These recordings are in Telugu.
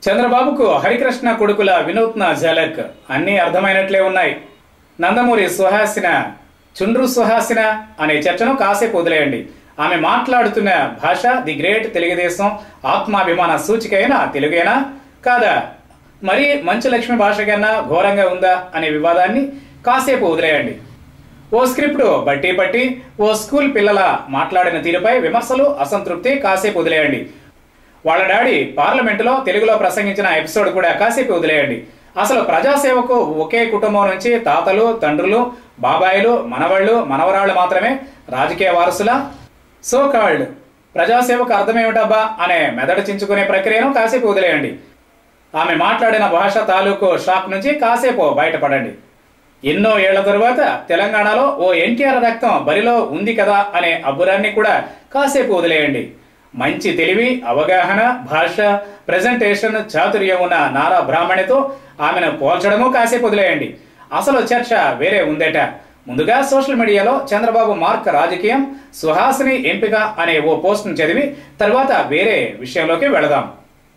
చంద్రబాబుకు హరికృష్ణ కొడుకుల వినూత్న ఝలక్ అన్నీ అర్థమైనట్లే ఉన్నాయి నందమూరి సుహాసిన చుండ్రు సుహాసిన అనే చర్చను కాసేపు వదిలేయండి ఆమె మాట్లాడుతున్న భాష ది గ్రేట్ తెలుగుదేశం ఆత్మాభిమాన సూచికైన తెలుగేనా కాదా మరి మంచు లక్ష్మి భాష కన్నా ఘోరంగా ఉందా అనే వివాదాన్ని కాసేపు వదిలేయండి ఓ స్క్రిప్ట్ బట్టి పట్టి ఓ స్కూల్ పిల్లల మాట్లాడిన తీరుపై విమర్శలు అసంతృప్తి కాసేపు వదిలేయండి వాళ్ళ డాడీ పార్లమెంటులో తెలుగులో ప్రసంగించిన ఎపిసోడ్ కూడా కాసేపు వదిలేయండి అసలు ప్రజాసేవకు ఒకే కుటుంబం నుంచి తాతలు తండ్రులు బాబాయిలు మనవళ్ళు మనవరాళ్ళు మాత్రమే రాజకీయ వారసుల సో కాల్డ్ ప్రజాసేవకు అర్థమేమిటబ్బా అనే మెదడు చించుకునే ప్రక్రియను కాసేపు వదిలేయండి ఆమె మాట్లాడిన భాష తాలూకు షాక్ నుంచి కాసేపు బయటపడండి ఎన్నో ఏళ్ల తరువాత తెలంగాణలో ఓ ఎన్టీఆర్ రక్తం బరిలో ఉంది కదా అనే అబ్బురాన్ని కూడా కాసేపు వదిలేయండి మంచి తెలివి అవగాహన భాష ప్రజెంటేషన్ చాతుర్యం ఉన్న నారా బ్రాహ్మణితో ఆమెను పోల్చడము కాసేపు వదిలేయండి అసలు చర్చ వేరే ఉందేట ముందుగా సోషల్ మీడియాలో చంద్రబాబు మార్క్ రాజకీయం సుహాసిని ఎంపిక అనే ఓ పోస్ట్ను చదివి తర్వాత వేరే విషయంలోకి వెళదాం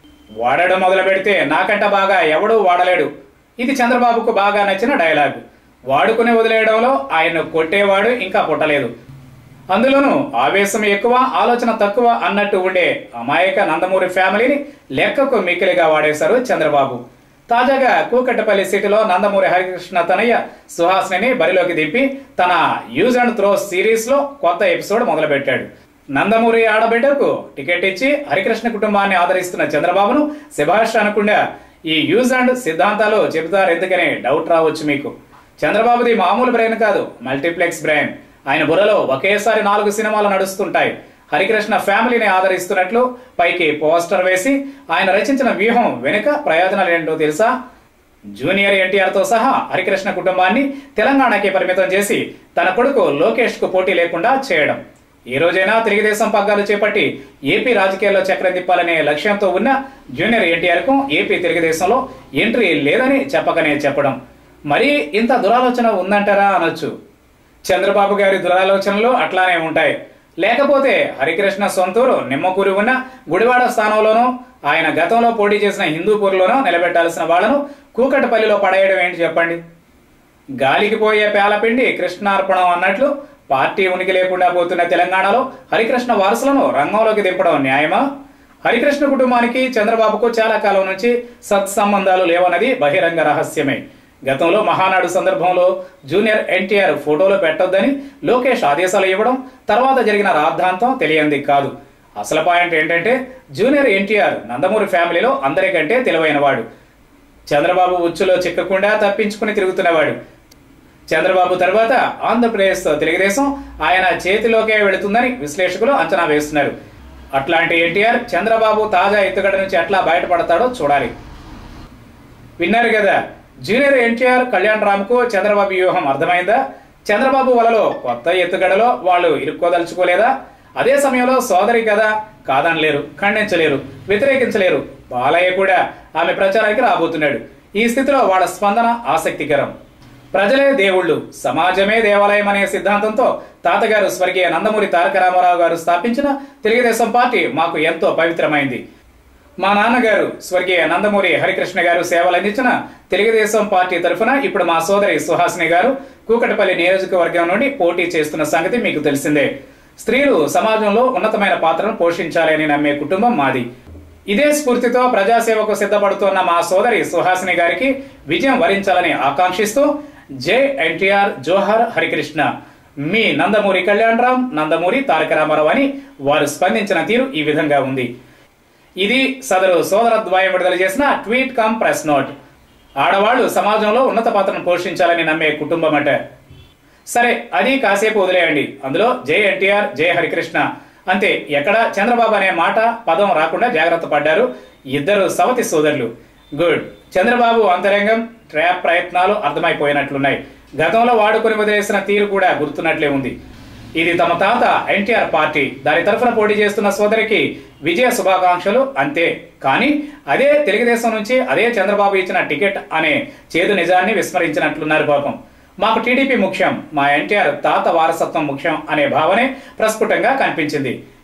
వాడడం మొదలు పెడితే నాకంట బాగా ఎవడూ వాడలేడు ఇది చంద్రబాబుకు బాగా నచ్చిన డైలాగ్ వాడుకుని వదిలేయడంలో ఆయన కొట్టేవాడు ఇంకా పుట్టలేదు అందులోనూ ఆవేశం ఎక్కువ ఆలోచన తక్కువ అన్నట్టు ఉండే అమాయక నందమూరి ఫ్యామిలీని లెక్కకు మిక్కిలిగా వాడేశారు చంద్రబాబు తాజాగా కూకట్టపల్లి సిటీలో నందమూరి హరికృష్ణ తనయ్య సుహాసిని బరిలోకి దింపి తన యూజ్ అండ్ త్రో సిరీస్ లో కొత్త ఎపిసోడ్ మొదలుపెట్టాడు నందమూరి ఆడబిడ్డకు టికెట్ ఇచ్చి హరికృష్ణ కుటుంబాన్ని ఆదరిస్తున్న చంద్రబాబును శభాష్ అనకుండా ఈ యూజ్ అండ్ సిద్ధాంతాలు చెబుతారు ఎందుకని డౌట్ రావచ్చు మీకు చంద్రబాబుది మామూలు బ్రెయిన్ కాదు మల్టీప్లెక్స్ బ్రెయిన్ ఆయన బుర్రలో ఒకేసారి నాలుగు సినిమాలు నడుస్తుంటాయి హరికృష్ణ ఫ్యామిలీని ఆదరిస్తున్నట్లు పైకి పోస్టర్ వేసి ఆయన రచించిన వ్యూహం వెనుక ప్రయోజనాలు ఏంటో తెలుసా జూనియర్ ఎన్టీఆర్ తో సహా హరికృష్ణ కుటుంబాన్ని తెలంగాణకి పరిమితం చేసి తన కొడుకు లోకేష్ కు పోటీ లేకుండా చేయడం ఈ రోజైనా తెలుగుదేశం పగ్గాలు చేపట్టి ఏపీ రాజకీయాల్లో చక్రం తిప్పాలనే లక్ష్యంతో ఉన్న జూనియర్ ఎన్టీఆర్ కు ఏపీ తెలుగుదేశంలో ఎంట్రీ లేదని చెప్పకనే చెప్పడం మరి ఇంత దురాలోచన ఉందంటారా అనొచ్చు చంద్రబాబు గారి దురాలోచనలు అట్లానే ఉంటాయి లేకపోతే హరికృష్ణ సొంతూరు నిమ్మకూరు ఉన్న గుడివాడ స్థానంలోనూ ఆయన గతంలో పోటీ చేసిన హిందూపూర్లోనూ నిలబెట్టాల్సిన వాళ్లను కూకటపల్లిలో పడేయడం ఏంటి చెప్పండి గాలికి పోయే పేలపిండి కృష్ణార్పణం అన్నట్లు పార్టీ ఉనికి లేకుండా పోతున్న తెలంగాణలో హరికృష్ణ వారసులను రంగంలోకి దింపడం న్యాయమా హరికృష్ణ కుటుంబానికి చంద్రబాబుకు చాలా కాలం నుంచి సత్సంబంధాలు లేవన్నది బహిరంగ రహస్యమే గతంలో మహానాడు సందర్భంలో జూనియర్ ఎన్టీఆర్ ఫోటోలు పెట్టొద్దని లోకేష్ ఆదేశాలు ఇవ్వడం తర్వాత జరిగిన రాద్ధాంతం తెలియంది కాదు అసలు పాయింట్ ఏంటంటే జూనియర్ ఎన్టీఆర్ నందమూరి ఫ్యామిలీలో అందరికంటే తెలివైనవాడు చంద్రబాబు ఉచ్చులో చిక్కకుండా తప్పించుకుని తిరుగుతున్నవాడు చంద్రబాబు తర్వాత ఆంధ్రప్రదేశ్ తెలుగుదేశం ఆయన చేతిలోకే వెళుతుందని విశ్లేషకులు అంచనా వేస్తున్నారు అట్లాంటి ఎన్టీఆర్ చంద్రబాబు తాజా ఎత్తుగడ నుంచి ఎట్లా బయటపడతాడో చూడాలి విన్నారు కదా జూనియర్ ఎన్టీఆర్ కళ్యాణ్ రామ్కు చంద్రబాబు వ్యూహం అర్థమైందా చంద్రబాబు వలలో కొత్త ఎత్తుగడలో వాళ్ళు ఇరుక్కోదలుచుకోలేదా అదే సమయంలో సోదరి కదా కాదనలేరు ఖండించలేరు వ్యతిరేకించలేరు బాలయ్య కూడా ఆమె ప్రచారానికి రాబోతున్నాడు ఈ స్థితిలో వాళ్ళ స్పందన ఆసక్తికరం ప్రజలే దేవుళ్ళు సమాజమే దేవాలయం అనే సిద్ధాంతంతో తాతగారు స్వర్గీయ నందమూరి తారక రామారావు గారు స్థాపించిన తెలుగుదేశం పార్టీ మాకు ఎంతో పవిత్రమైంది మా నాన్నగారు స్వర్గీయ నందమూరి హరికృష్ణ గారు సేవలు అందించిన తెలుగుదేశం పార్టీ తరఫున ఇప్పుడు మా సోదరి సుహాసిని గారు కూకటపల్లి నియోజకవర్గం నుండి పోటీ చేస్తున్న సంగతి మీకు తెలిసిందే స్త్రీలు సమాజంలో ఉన్నతమైన పాత్రను పోషించాలి అని నమ్మే కుటుంబం మాది ఇదే స్ఫూర్తితో ప్రజాసేవకు సిద్ధపడుతున్న మా సోదరి సుహాసిని గారికి విజయం వరించాలని ఆకాంక్షిస్తూ జై ఎన్టీఆర్ జోహర్ హరికృష్ణ మీ నందమూరి కళ్యాణ్ రామ్ నందమూరి తారక రామారావు అని వారు స్పందించిన తీరు ఈ విధంగా ఉంది ఇది సదరు సోదరద్వయం విడుదల చేసిన ట్వీట్ కమ్ ప్రెస్ నోట్ ఆడవాళ్లు సమాజంలో ఉన్నత పాత్రను పోషించాలని నమ్మే కుటుంబం అట సరే అది కాసేపు వదిలేయండి అందులో జై ఎన్టీఆర్ జై హరికృష్ణ అంతే ఎక్కడ చంద్రబాబు అనే మాట పదం రాకుండా జాగ్రత్త పడ్డారు ఇద్దరు సవతి సోదరులు గుడ్ చంద్రబాబు అంతరంగం ట్రాప్ ప్రయత్నాలు అర్థమైపోయినట్లున్నాయి గతంలో వాడుకొని వదిలేసిన తీరు కూడా గుర్తున్నట్లే ఉంది ఇది తమ తాత ఎన్టీఆర్ పార్టీ దాని తరఫున పోటీ చేస్తున్న సోదరికి విజయ శుభాకాంక్షలు అంతే కానీ అదే తెలుగుదేశం నుంచి అదే చంద్రబాబు ఇచ్చిన టికెట్ అనే చేదు నిజాన్ని విస్మరించినట్లున్నారు పాపం మాకు టీడీపీ ముఖ్యం మా ఎన్టీఆర్ తాత వారసత్వం ముఖ్యం అనే భావనే ప్రస్ఫుటంగా కనిపించింది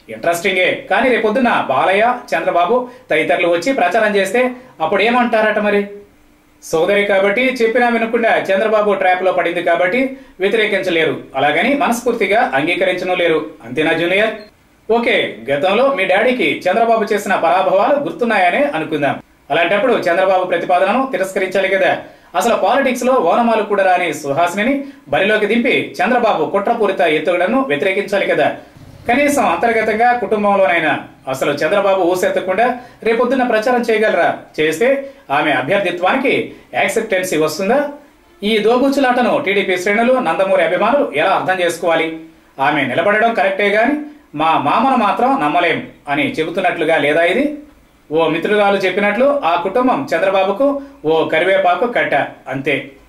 ఇంట్రెస్టింగే కానీ రేపొద్దున బాలయ్య చంద్రబాబు తదితరులు వచ్చి ప్రచారం చేస్తే అప్పుడు ఏమంటారట మరి సోదరి కాబట్టి చెప్పినా వినకుండా చంద్రబాబు ట్రాప్ లో పడింది కాబట్టి వ్యతిరేకించలేరు అలాగని మనస్ఫూర్తిగా అంగీకరించను లేరు అంతేనా జూనియర్ ఓకే గతంలో మీ డాడీకి చంద్రబాబు చేసిన పరాభవాలు గుర్తున్నాయనే అనుకుందాం అలాంటప్పుడు చంద్రబాబు ప్రతిపాదనను తిరస్కరించాలి కదా అసలు పాలిటిక్స్ లో ఓనమాలు కూడా రాని సుహాసిని బరిలోకి దింపి చంద్రబాబు కుట్రపూరిత ఎత్తుగడను వ్యతిరేకించాలి కదా కనీసం అంతర్గతంగా కుటుంబంలోనైనా అసలు చంద్రబాబు ఊసెత్తకుండా రేపొద్దున ప్రచారం చేయగలరా చేస్తే ఆమె అభ్యర్థిత్వానికి యాక్సెప్టెన్సీ వస్తుందా ఈ దోబుచ్చులాటను టీడీపీ శ్రేణులు నందమూరి అభిమానులు ఎలా అర్థం చేసుకోవాలి ఆమె నిలబడడం కరెక్టే గాని మా మామను మాత్రం నమ్మలేం అని చెబుతున్నట్లుగా లేదా ఇది ఓ మిత్రురాలు చెప్పినట్లు ఆ కుటుంబం చంద్రబాబుకు ఓ కరివేపాకు కట్ట అంతే